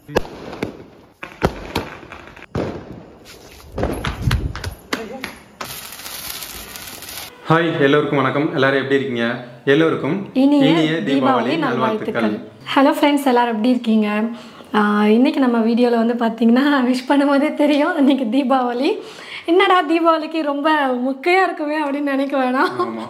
Hi எல்லோருக்கும் வணக்கம் எல்லாரும் எப்படி இருக்கீங்க எல்லோருக்கும் இனிய தீபாவளி நல்வாழ்த்துக்கள் ஹலோ ஃப்ரெண்ட்ஸ் எல்லாரும் எப்படி இருக்கீங்க ஆஹ் இன்னைக்கு நம்ம வீடியோவில் வந்து பார்த்தீங்கன்னா விஷ் பண்ணும்போதே தெரியும் இன்னைக்கு தீபாவளி என்னடா தீபாவளிக்கு ரொம்ப முக்கையாக இருக்குமே அப்படின்னு நினைக்க வேணாம்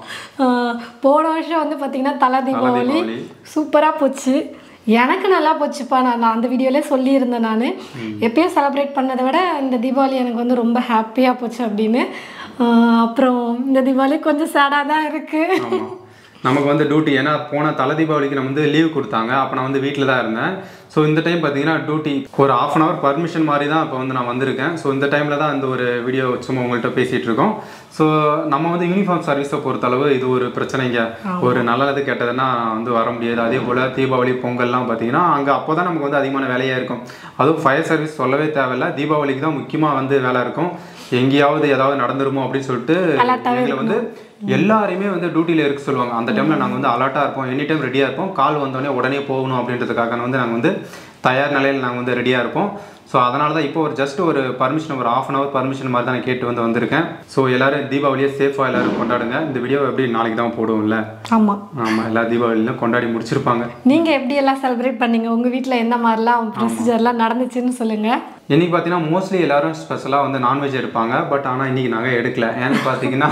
ஆஹ் போன வருஷம் வந்து பார்த்தீங்கன்னா தலை தீபாவளி தீபாவளி. சூப்பராக போச்சு எனக்கு நல்லா போச்சுப்பா நான் நான் அந்த வீடியோலே சொல்லியிருந்தேன் நான் எப்பயும் செலிப்ரேட் பண்ணதை விட இந்த தீபாவளி எனக்கு வந்து ரொம்ப ஹாப்பியாக போச்சு அப்படின்னு ஆஹ் அப்புறம் இந்த தீபாவளி கொஞ்சம் சேடாக தான் இருக்குது ஆமா நமக்கு வந்து டியூட்டி ஏன்னா போன தலை தீபாவளிக்கு நம்ம வந்து லீவ் கொடுத்தாங்க அப்போ நான் வந்து வீட்டில் தான் இருந்தேன் ஸோ இந்த டைம் பார்த்தீங்கன்னா டியூட்டி ஒரு ஆஃப் அன் ஹவர் பர்மிஷன் மாதிரி தான் இப்போ வந்து நான் வந்திருக்கேன் ஸோ இந்த டைமில் தான் இந்த ஒரு வீடியோ சும்மா உங்கள்கிட்ட பேசிகிட்டு இருக்கோம் ஸோ நம்ம வந்து யூனிஃபார்ம் சர்வீஸை பொறுத்தளவு இது ஒரு பிரச்சனைங்க ஒரு நல்லது கெட்டதுன்னா வந்து வர முடியாது அதே போல் தீபாவளி பொங்கல்லாம் பார்த்தீங்கன்னா அங்கே அப்போ தான் நமக்கு வந்து அதிகமான வேலையாக இருக்கும் அதுவும் ஃபயர் சர்வீஸ் சொல்லவே தேவையில்ல தீபாவளிக்கு தான் முக்கியமாக வந்து வேலை இருக்கும் எங்கேயாவது ஏதாவது நடந்துருமோ அப்படின்னு சொல்லிட்டு எங்களை வந்து எல்லாரையுமே வந்து டியூட்டியில் இருக்க சொல்லுவாங்க அந்த டைமில் நாங்கள் வந்து அலர்ட்டாக இருப்போம் எனி டைம் ரெடியாக இருப்போம் கால் வந்தோடனே உடனே போகணும் அப்படின்றதுக்காக வந்து நாங்கள் வந்து தயார் நிலையில் நாங்கள் வந்து ரெடியாக இருப்போம் ஸோ அதனால தான் இப்போ ஒரு ஜஸ்ட் ஒரு பர்மிஷன் ஒரு ஆஃப் அன் ஹவர் பர்மிஷன் மாதிரி தான் நான் கேட்டு வந்து வந்திருக்கேன் ஸோ எல்லாரும் தீபாவளியை சேஃபாக எல்லாரும் கொண்டாடுங்க இந்த வீடியோ எப்படி நாளைக்கு தான் போடுவோம்ல ஆமாம் ஆமாம் எல்லா தீபாவளியிலும் கொண்டாடி முடிச்சிருப்பாங்க நீங்கள் எப்படி எல்லாம் செலிப்ரேட் பண்ணீங்க உங்கள் வீட்டில் எந்த மாதிரிலாம் ப்ரொசீஜர்லாம் நடந்துச்சுன்னு சொல்லுங்கள் இன்னைக்கு பார்த்தீங்கன்னா மோஸ்ட்லி எல்லாரும் ஸ்பெஷலாக வந்து நான்வெஜ் எடுப்பாங்க பட் ஆனால் இன்னைக்கு நாங்கள் எடுக்கல ஏன்னு பார்த்தீங்கன்னா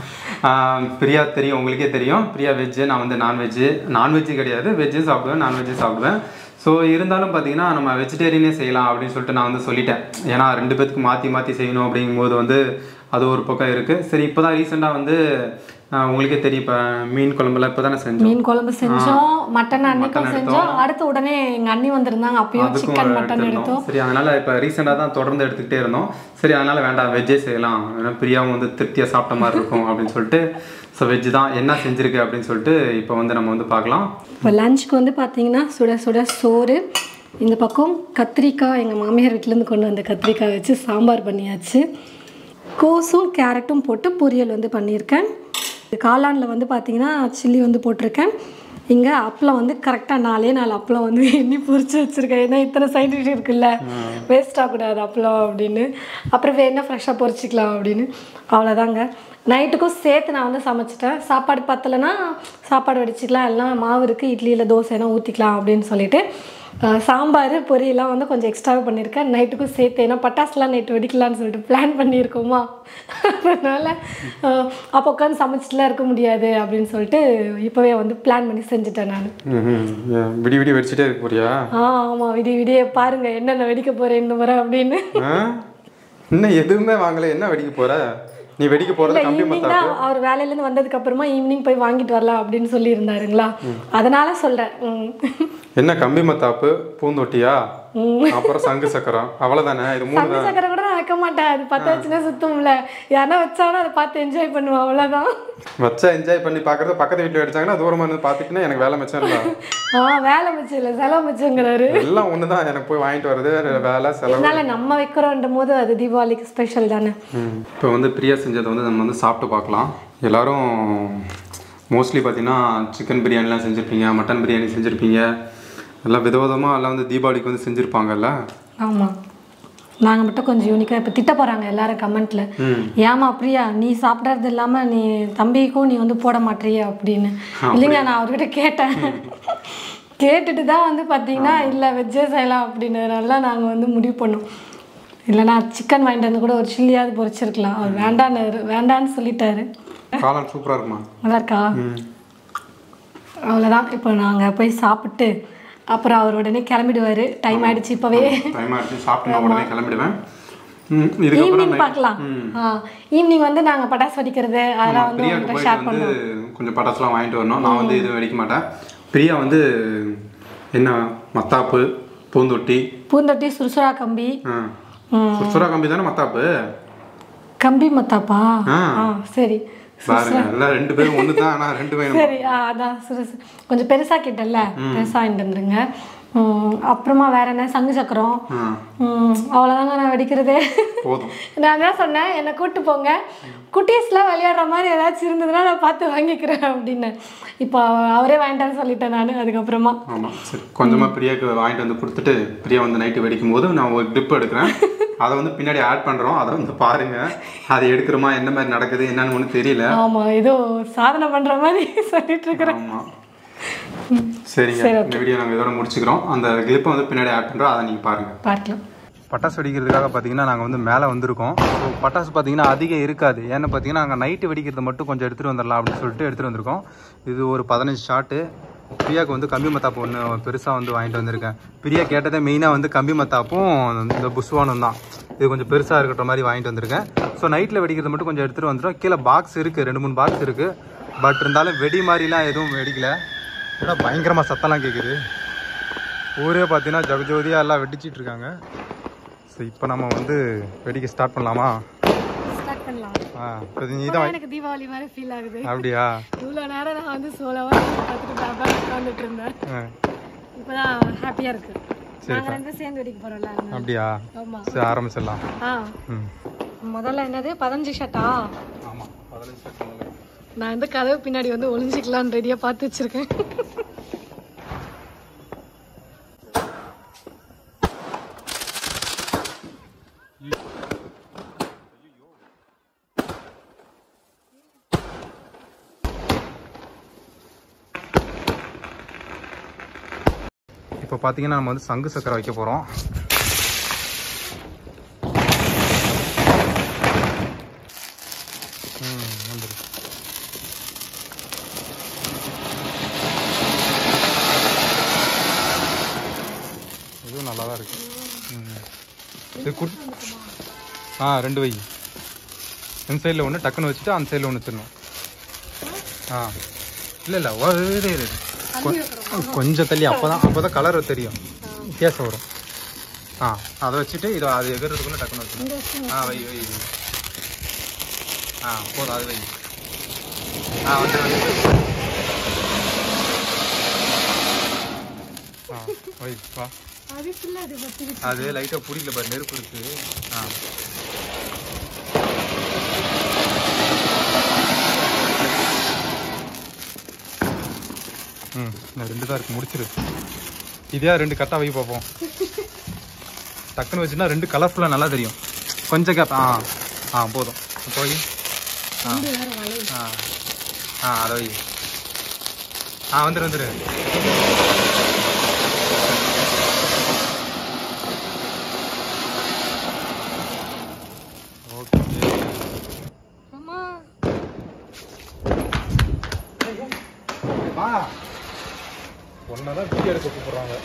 ஆஹ், பிரியா தெரியும் உங்களுக்கே தெரியும் பிரியா வெஜ்ஜு நான் வந்து நான்வெஜ்ஜு நான்வெஜ்ஜு கிடையாது வெஜ்ஜு சாப்பிடுவேன் நான்வெஜ்ஜு சாப்பிடுவேன் ஸோ இருந்தாலும் பார்த்தீங்கன்னா நம்ம வெஜிடேரியனே செய்யலாம் அப்படின்னு சொல்லிட்டு நான் வந்து சொல்லிட்டேன் ஏன்னா ரெண்டு பேத்துக்கு மாற்றி மாற்றி செய்யணும் அப்படிங்கும்போது வந்து அது ஒரு பக்கம் இருக்குது சரி இப்போ தான் ரீசெண்டாக வந்து ஆஹ், உங்களுக்கே தெரியும் இப்போ மீன் குழம்புல இப்போ தானே செஞ்சோம் மீன் குழம்பு செஞ்சோம் மட்டன் அன்னைக்கும் செஞ்சோம் அடுத்து உடனே எங்கள் அண்ணி வந்திருந்தாங்க அப்பயும் சிக்கன் மட்டன் எடுத்தோம் எடுத்தோம் சரி அதனால இப்போ ரீசெண்டாக தான் தொடர்ந்து எடுத்துக்கிட்டே இருந்தோம் சரி அதனால வேண்டாம் வெஜ்ஜே செய்யலாம் ஏன்னா பிரியாவும் வந்து திருப்தியாக சாப்பிட்ட மாதிரி இருக்கும் அப்படின்னு சொல்லிட்டு ஸோ வெஜ் தான் என்ன செஞ்சிருக்கு அப்படின்னு சொல்லிட்டு இப்போ வந்து நம்ம வந்து பார்க்கலாம் இப்போ லஞ்சுக்கு வந்து பார்த்தீங்கன்னா சுட சுட சோறு இந்த பக்கம் கத்திரிக்காய் எங்கள் மாமியார் வீட்டிலேருந்து கொண்டு வந்த கத்திரிக்காய் வச்சு சாம்பார் பண்ணியாச்சு கோஸும் கேரட்டும் போட்டு பொரியல் வந்து பண்ணியிருக்கேன் காளானில் வந்து பார்த்தீங்கன்னா சில்லி வந்து போட்டிருக்கேன் இங்கே அப்பளம் வந்து கரெக்டாக நாலே நாலு அப்பளம் வந்து எண்ணி பொரிச்சு வச்சுருக்கேன் ஏன்னா இத்தனை சைட் டிஷ் இருக்குல்ல வேஸ்ட் ஆகக்கூடாது அப்பளம் அப்படின்னு அப்புறம் வேணா ஃப்ரெஷ்ஷாக பொரிச்சிக்கலாம் அப்படின்னு அவ்வளோதாங்க நைட்டுக்கும் சேர்த்து நான் வந்து சமைச்சிட்டேன் சாப்பாடு பத்தலைன்னா சாப்பாடு வடிச்சிக்கலாம் எல்லாம் மாவு இருக்குது இட்லியில் தோசைனா ஊற்றிக்கலாம் அப்படின்னு சொல்லிட்டு அஹ், சாம்பார் பொரியெல்லாம் வந்து கொஞ்சம் எக்ஸ்ட்ராவே பண்ணியிருக்கேன் நைட்டுக்கும் சேர்த்து ஏன்னா பட்டாசுலாம் நைட்டு வெடிக்கலாம்னு சொல்லிட்டு பிளான் பண்ணியிருக்கோமா அதனால் அஹ், அப்போ உட்காந்து சமைச்சிட்டுலாம் இருக்க முடியாது அப்படின்னு சொல்லிட்டு இப்போவே வந்து பிளான் பண்ணி செஞ்சுட்டேன் நான் விடி விடி வெடிச்சிட்டே இருக்க போறியா ஆ ஆமாம் விடிய விடிய பாருங்க என்னென்ன வெடிக்க போகிறேன் இந்த முறை அப்படின்னு ஆ? இன்னும் எதுவுமே வாங்கல என்ன வெடிக்க போற நீ வெடிக்க போறது கம்பி ஈவினிங் மத்தா தான் அவர் வேலையிலேருந்து வந்ததுக்கு அப்புறமா ஈவினிங் போய் வாங்கிட்டு வரலாம் அப்படின்னு சொல்லியிருந்தாருங்களா அதனால சொல்கிறேன் என்ன கம்பி மத்தாப்பு பூந்தொட்டியா அப்புறம் சங்கு சக்கரம் அவ்வளவுதானே இது மூணு சங்கு சக்கரை கூட நான் வைக்க மாட்டேன் அது பற்ற வச்சுன்னா சுத்தம்ல யாரா வச்சாலும் அதை பார்த்து என்ஜாய் பண்ணுவேன் அவ்வளோதான் வச்சா என்ஜாய் பண்ணி பார்க்கறது பக்கத்து வீட்டில் அடிச்சாங்கன்னா தூரமா இருந்து பார்த்துட்டுனா எனக்கு வேலை மிச்சம் இல்லை ஆ வேலை மிச்சம் இல்லை செலவு மிச்சங்கிறாரு எல்லாம் ஒன்று தான் எனக்கு போய் வாங்கிட்டு வர்றது வேலை செலவு அதனால நம்ம வைக்கிறோன்ற போது அது தீபாவளிக்கு ஸ்பெஷல் தானே இப்போ வந்து பிரியா செஞ்சதை வந்து நம்ம வந்து சாப்பிட்டு பார்க்கலாம் எல்லாரும் மோஸ்ட்லி பார்த்தீங்கன்னா சிக்கன் பிரியாணிலாம் செஞ்சுருப்பீங்க மட்டன் பிரியாணி செஞ்சுருப்பீங்க எல்லாம் விதவிதமாக எல்லாம் வந்து தீபாவளிக்கு வந்து செஞ்சுருப்பாங்கல்ல ஆமாம் நாங்கள் மட்டும் கொஞ்சம் யூனிக்காக இப்போ திட்ட போகிறாங்க எல்லாரும் கமெண்ட்டில் ஏமா பிரியா நீ சாப்பிட்றது இல்லாமல் நீ தம்பிக்கும் நீ வந்து போட மாட்டேறிய அப்படின்னு இல்லைங்க நான் அவர்கிட்ட கேட்டேன் கேட்டுட்டு தான் வந்து பார்த்தீங்கன்னா இல்லை வெஜ்ஜே செய்யலாம் அப்படின்றதுனால நாங்கள் வந்து முடிவு பண்ணோம் இல்லைனா சிக்கன் வாங்கிட்டு வந்து கூட ஒரு சில்லியாவது பொரிச்சிருக்கலாம் அவர் வேண்டான்னு வேண்டான்னு சொல்லிட்டாரு காளான் சூப்பராக இருக்குமா நல்லா இருக்கா அவ்வளோதான் இப்போ நாங்கள் போய் சாப்பிட்டு அப்புறம் அவர் உடனே கிளம்பிடுவார் டைம் ஆயிடுச்சு இப்போவே டைம் ஆகிடுச்சு சாப்பிட்டு நான் உடனே கிளம்பிடுவேன் ம், இதுக்கப்புறம் ஈவினிங் பார்க்கலாம் ஈவினிங் வந்து நாங்கள் பட்டாசு வெடிக்கிறது அதெல்லாம் வந்து பிரியாவுக்கு உங்கள்கிட்ட ஷேர் போயிட்டு வந்து கொஞ்சம் பட்டாசுலாம் வாங்கிட்டு வரணும் நான் வந்து எதுவும் வெடிக்க மாட்டேன் பிரியா வந்து என்ன மத்தாப்பு பூந்தொட்டி பூந்தொட்டி சுறுசுறா கம்பி ஆ. சுசுரா கம்பி தானே மத்தாப்பு கம்பி மத்தாப்பா ஆ. ஆ சரி பாருங்க எல்லாம் ரெண்டு பேரும் ஒன்று தான் ஆனால் ரெண்டு பேரும் சரி ஆ, அதான் சுறு சு- கொஞ்சம் பெருசாக கேட்டல பெருசாக வாங்கிட்டு வந்துருங்க ம், அப்புறமா வேற என்ன சங்கு சக்கரம் ஆ ம், அவ்வளோதாங்க நான் வெடிக்கிறதே போதும் நான் தான் சொன்னேன் என்னை கூப்பிட்டு போங்க குட்டீஸ்லாம் விளையாடுற மாதிரி ஏதாச்சும் இருந்ததுன்னா நான் பார்த்து வாங்கிக்கிறேன் அப்படின்னு இப்போ அவ- அவரே வாங்கிட்டான்னு சொல்லிட்டேன் நான் அதுக்கப்புறமா ஆமாம் சரி கொஞ்சமாக பிரியாக்கு வாங்கிட்டு வந்து கொடுத்துட்டு பிரியா வந்து நைட்டு வெடிக்கும் போது நான் ஒரு கிளிப் எடுக்கிறேன் அதை வந்து பின்னாடி ஆட் பண்ணுறோம் அதை வந்து பாருங்கள் அதை எடுக்கிறோமா என்ன மாதிரி நடக்குது என்னன்னு ஒன்றும் தெரியல ஆமாம் ஏதோ சாதனை பண்ணுற மாதிரி சொல்லிட்டு இருக்கிறேன் ஆமாம் சரிங்க இந்த வீடியோ நாங்கள் இதோட முடிச்சுக்கிறோம் அந்த கிளிப்பை வந்து பின்னாடி ஆட் பண்ணுறோம் அதை நீங்கள் பாருங்கள் பார்க்கலாம் பட்டாசு வெடிக்கிறதுக்காக பார்த்தீங்கன்னா நாங்கள் வந்து மேலே வந்திருக்கோம் ஸோ பட்டாசு பார்த்தீங்கன்னா அதிகம் இருக்காது ஏன்னு பார்த்தீங்கன்னா நாங்கள் நைட்டு வெடிக்கிறது மட்டும் கொஞ்சம் எடுத்துகிட்டு வந்துடலாம் அப்படின்னு சொல்லிட்டு எடுத்துகிட்டு வந்திருக்கோம் இது ஒரு பதினஞ்சு ஷாட்டு பிரியாக்கு வந்து கம்பி மத்தாப்பு ஒன்று பெருசாக வந்து வாங்கிட்டு வந்திருக்கேன் பிரியா கேட்டதே மெயினாக வந்து கம்பி மத்தாப்பும் இந்த புஷ்வானும் தான் இது கொஞ்சம் பெருசாக இருக்கிற மாதிரி வாங்கிட்டு வந்திருக்கேன் ஸோ நைட்டில் வெடிக்கிறது மட்டும் கொஞ்சம் எடுத்துகிட்டு வந்துட்டோம் கீழே பாக்ஸ் இருக்குது ரெண்டு மூணு பாக்ஸ் இருக்குது பட் இருந்தாலும் வெடி மாதிரிலாம் எதுவும் வெடிக்கல ஏன்னா பயங்கரமாக சத்தம்லாம் கேட்குது ஊரே பார்த்தீங்கன்னா ஜகஜோதியாக எல்லாம் வெடிச்சிட்டு இருக்காங்க ஸோ இப்போ நம்ம வந்து வெடிக்க ஸ்டார்ட் பண்ணலாமா ஸ்டார்ட் பண்ணலாம் ஆ இப்போ நீ தான் எனக்கு தீபாவளி மாதிரி ஃபீல் ஆகுது அப்படியா இவ்வளோ நேரம் நான் வந்து சோலோவாக பார்த்துட்டு பாபா உட்காந்துட்டு இருந்தேன் ஆ, இப்போதான் ஹாப்பியாக இருக்கு நாங்கள் ரெண்டு பேரும் சேர்ந்து வெடிக்க போகிறோம்ல அப்படியா ஆமாம் சரி ஆரம்பிச்சிடலாம் ஆ ம் முதல்ல என்னது பதினஞ்சு ஷர்ட்டா ஆமாம் பதினஞ்சு செகண்ட் நான் வந்து கதவு பின்னாடி வந்து ஒளிஞ்சிக்கலான்னு ரெடியாக பார்த்து வச்சிருக்கேன் இப்போ பார்த்தீங்கன்னா நம்ம வந்து சங்கு சக்கரை வைக்க போகிறோம் ம் வந்துரு இதுவும் நல்லா தான் இருக்கு ம் இது குட் ஆ ரெண்டு வை இந்த சைடில் ஒன்று டக்குன்னு வச்சுட்டு அந்த சைடில் ஒன்று வச்சிடணும் ஆ இல்லை இல்லை ஒரு இது இரு, இரு. கொ- கொஞ்சம் தள்ளி அப்போ தான் அப்போ தான் கலர் தெரியும் வித்தியாசம் வரும் ஆ அதை வச்சுட்டு இதை அது எகிறதுக்குள்ள டக்குன்னு வச்சிடணும் ஆ வை வை வை. ஆ போதும் அது வை ஆ வந்து வந்து ஆ வை வா அது ஃபுல்லாக அது பற்றி அது லைட்டாக பிடிக்கல பாரு நெருப்பு இருக்கு ஆ ம் நான் ரெண்டு தான் இருக்கு முடிச்சிரு இதே ரெண்டு கரெக்டாக வை பார்ப்போம் டக்குன்னு வச்சுன்னா ரெண்டு கலர்ஃபுல்லாக நல்லா தெரியும் கொஞ்சம் கேப் ஆ ஆ போதும் போய் ஆ ஆ ஆ அதை வை ஆ வந்துரு வந்துரு ஓகே அம்மா வா ஒன்னதான் வீடியோ எடுக்க கூப்பிடுறாங்க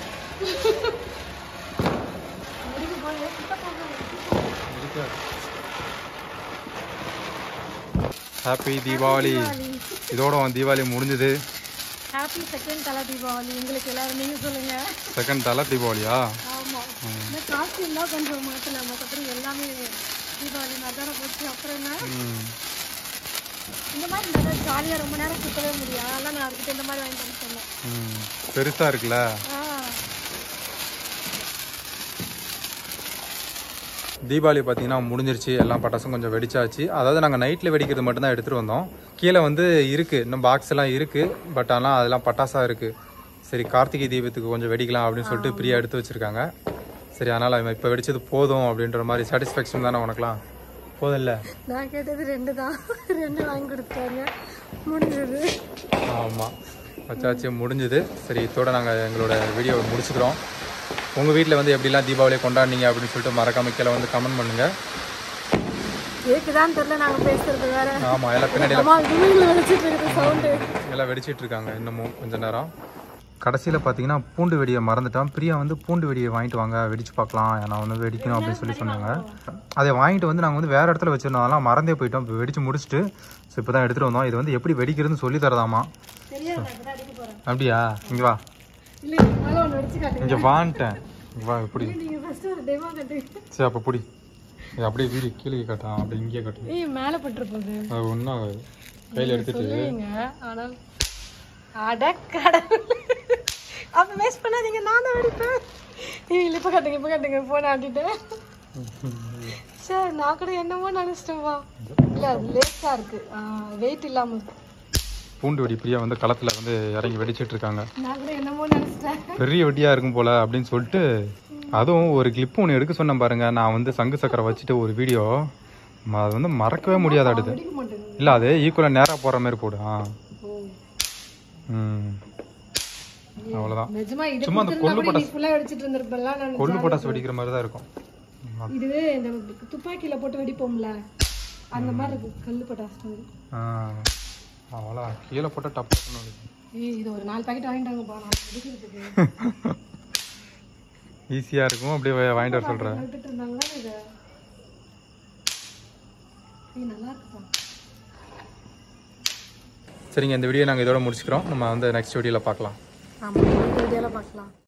ஹாப்பி தீபாவளி இதோட உன் தீபாவளி முடிஞ்சது ஹாப்பி செகண்ட் தலை தீபாவளி உங்களுக்கு எல்லாரும் நீங்கள் சொல்லுங்கள் செகண்ட் தலை தீபாவளியா ஆமாம் இந்த காஸ்டியூம் தான் கொஞ்சம் மாற்றல மற்றபடி எல்லாமே தீபாவளி மாதிரி போச்சு அப்புறம் என்ன ம் இந்த மாதிரி நல்லா ஜாலியாக ரொம்ப நேரம் சுற்றவே முடியும் அதெல்லாம் நான் அதுக்கிட்ட இந்த மாதிரி வாங்கிட்டு வந்து சொன்னேன் ம் பெருசா இருக்குல்ல ஆ தீபாவளி பார்த்தீங்கன்னா முடிஞ்சிருச்சு எல்லாம் பட்டாசும் கொஞ்சம் வெடிச்சாச்சு அதாவது நாங்கள் நைட்டில் வெடிக்கிறது மட்டும்தான் எடுத்துகிட்டு வந்தோம் கீழே வந்து இருக்குது இன்னும் பாக்ஸ் எல்லாம் இருக்குது பட் ஆனால் அதெல்லாம் பட்டாசாக இருக்குது சரி கார்த்திகை தீபத்துக்கு கொஞ்சம் வெடிக்கலாம் அப்படின்னு சொல்லிட்டு பிரியா எடுத்து வச்சுருக்காங்க சரி அதனால் இப்போ வெடிச்சது போதும் அப்படின்ற மாதிரி சாட்டிஸ்ஃபேக்ஷன் தானே உனக்குலாம் போதும் இல்லை நான் கேட்டது ரெண்டு தான் ரெண்டு வாங்கி கொடுத்தாங்க முடிஞ்சது ஆமாம் வச்சாச்சு முடிஞ்சுது சரி இதோட நாங்கள் எங்களோட வீடியோவை முடிச்சுக்கிறோம் உங்கள் வீட்டில் வந்து எப்படிலாம் தீபாவளியை கொண்டாடினீங்க அப்படின்னு சொல்லிட்டு மறக்காம கீழே வந்து கமெண்ட் பண்ணுங்கள் கேக்குதான்னு தெரியல நாங்கள் பேசுறது வேற ஆமாம் எல்லாம் பின்னாடி அம்மா வீட்டில் வச்சுட்டு இருக்குது சவுண்டு எல்லாம் வெடிச்சிட்டு இருக்காங்க இன்னமும் கொஞ்ச நேரம் கடைசியில் பார்த்தீங்கன்னா பூண்டு வெடியை மறந்துட்டோம் பிரியா வந்து பூண்டு வெடியை வாங்கிட்டு வாங்க வெடிச்சு பார்க்கலாம் நான் வந்து வெடிக்கணும் அப்படின்னு சொல்லி சொன்னாங்க அதை வாங்கிட்டு வந்து நாங்கள் வந்து வேற இடத்துல வச்சிருந்தோம் அதெல்லாம் மறந்தே போயிட்டோம் இப்போ வெடிச்சு முடிச்சுட்டு ஸோ இப்போ தான் எடுத்துகிட்டு வந்தோம் இது வந்து எப்படி வெடிக்கிறதுன்னு சொல்லி தரதாமா தெரியாது அப்பதான் அடிக்க போகிறேன் அப்படியா இங்கே வா இல்லை மேலே ஒன்று அடிச்சு காட்டுங்க இங்கே வான்ட்டேன் இங்க வா இப்படி நீங்கள் ஃபஸ்ட்டு ஒரு டெமோ கட்டுங்க சரி அப்போ பிடி இது அப்படியே வீடு கீழே காட்டான் அப்படி இங்கேயே காட்டு ஏய் மேலே பட்டுற போகுது அது ஒன்றும் ஆகாது கையில் எடுத்துட்டு சொல்லுவீங்க ஆனால் அட கடவுள் அப்போ வேஸ்ட் பண்ணாதீங்க நான் தான் வெடிப்பேன் இல்லை இப்போ காட்டுங்க இப்போ காட்டுங்க ஃபோன் ஆட்டிட்டு சரி நான் கூட என்னமோ நினச்சிட்டேன்வா இல்லை அது லேஸாக இருக்குது வெயிட் இல்லாமல் இருக்கு பூண்டு வெடி பிரியா வந்து களத்தில் வந்து இறங்கி வெடிச்சிட்டு இருக்காங்க நான் கூட என்னமோ நினச்சிட்டேன் பெரிய வெடியாக இருக்கும் போல அப்படின்னு சொல்லிட்டு அதுவும் ஒரு கிளிப் ஒன்று எடுக்க சொன்னேன் பாருங்க நான் வந்து சங்கு சக்கரை வச்சுட்டு ஒரு வீடியோ அது வந்து மறக்கவே முடியாது அடுத்து வெடிக்க மாட்டேங்குது இல்லை அது ஈக்குவலாக நேராக போகிற மாதிரி போடு ஆ ஓ ம் அவ்வளோதான் நிஜமா இது சும்மா அந்த கொள்ளு கூட நீ ஃபுல்லாக வெடிச்சிட்டு இருந்திருப்பெல்லாம் நான் கொள்ளு பட்டாசு வெடிக்கிற மாதிரி தான் இருக்கும் இது இந்த துப்பாக்கியில போட்டு வெடிப்போம்ல அந்த மாதிரி இருக்கு கல்லு பட்டாசு மாதிரி ஆ அவ்வளோதான் கீழே போட்டால் டப்பு டப்புன்னு ஏய் இது ஒரு நாலு பாக்கெட் வாங்கிட்டு வாங்கப்பா நான் வெடிக்கிறதுக்கு ஈஸியாக இருக்கும் அப்படியே வா- வாங்கிட்டு வர சொல்கிறேன் விட்டுட்டு இருந்தாங்களா இது ஏய் நல்லா இருக்குப்பா சரிங்க இந்த வீடியோ நாங்கள் இதோட முடிச்சுக்கிறோம் நம்ம வந்து நெக்ஸ்ட் வீடியோவில் பார்க்கலாம் ஆமாம் வீடியோவில் பார்க்கலாம்